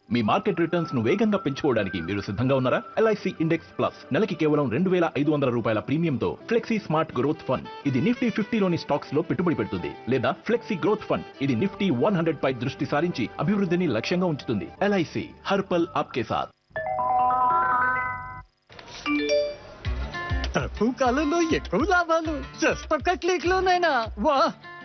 మీ market returns ను వేగంగా పెంచుకోవడానికి మీరు సిద్ధంగా ఉన్నారా ఎల్ఐసి ఇండెక్స్ ప్లస్ నెలకి కేవలం రెండు వేల ఐదు వందల రూపాయల ప్రీమియంతో ఫ్లెక్సీ స్మార్ట్ గ్రోత్ ఫండ్ ఇది నిఫ్టీ ఫిఫ్టీలోని స్టాక్స్ లో పెట్టుబడి పెడుతుంది లేదా ఫ్లెక్సీ గ్రోత్ ఫండ్ ఇది నిఫ్టీ వన్ హండ్రెడ్ పై దృష్టి సారించి అభివృద్ధిని లక్ష్యంగా ఉంచుతుంది ఎల్ఐసి హర్పల్ ఆప్కే సాథ్ తక్కువ కాలంలో ఎక్కువ లాభాలు జస్ట్ ఒక్క క్లిక్ లోనైనా వా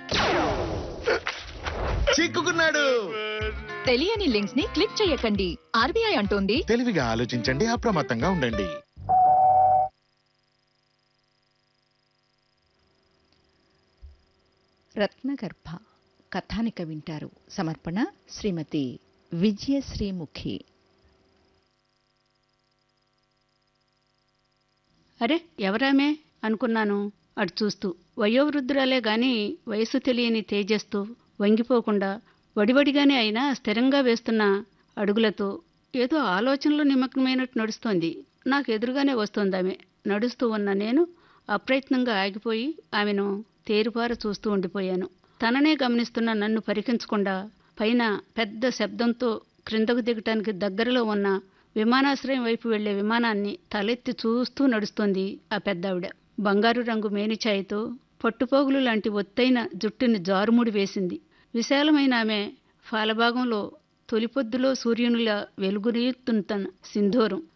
చిక్కుకున్నాడు తెలియని లింక్స్ ని క్లిక్ చేయకండి ఆర్బీఐ అంటోంది తెలివిగా ఆలోచించండి అప్రమత్తంగా ఉండండి రత్నగర్భ కథానిక వింటారు సమర్పణ శ్రీమతి విజయశ్రీముఖి అరే ఎవరామే అనుకున్నాను అటు చూస్తూ వయోవృద్ధురాలే గాని వయసు తెలియని తేజస్తో వంగిపోకుండా వడివడిగానే అయినా స్థిరంగా వేస్తున్న అడుగులతో ఏదో ఆలోచనలో నిమగ్నమైనట్టు నడుస్తోంది నాకు ఎదురుగానే వస్తోంది ఆమె నడుస్తూ ఉన్న నేను అప్రయత్నంగా ఆగిపోయి ఆమెను తేరుపార చూస్తూ ఉండిపోయాను తననే గమనిస్తున్న నన్ను పరికించకుండా పైన పెద్ద శబ్దంతో క్రిందకు దిగటానికి దగ్గరలో ఉన్న విమానాశ్రయం వైపు వెళ్లే విమానాన్ని తలెత్తి చూస్తూ నడుస్తోంది ఆ పెద్దావిడ బంగారు రంగు మేనిఛాయతో పట్టుపోగులు లాంటి ఒత్తైన జుట్టుని జారుముడి వేసింది విశాలమైన ఆమె ఫాలభాగంలో తొలిపొద్దులో సూర్యునిలా వెలుగునీస్తున్న సింధూరం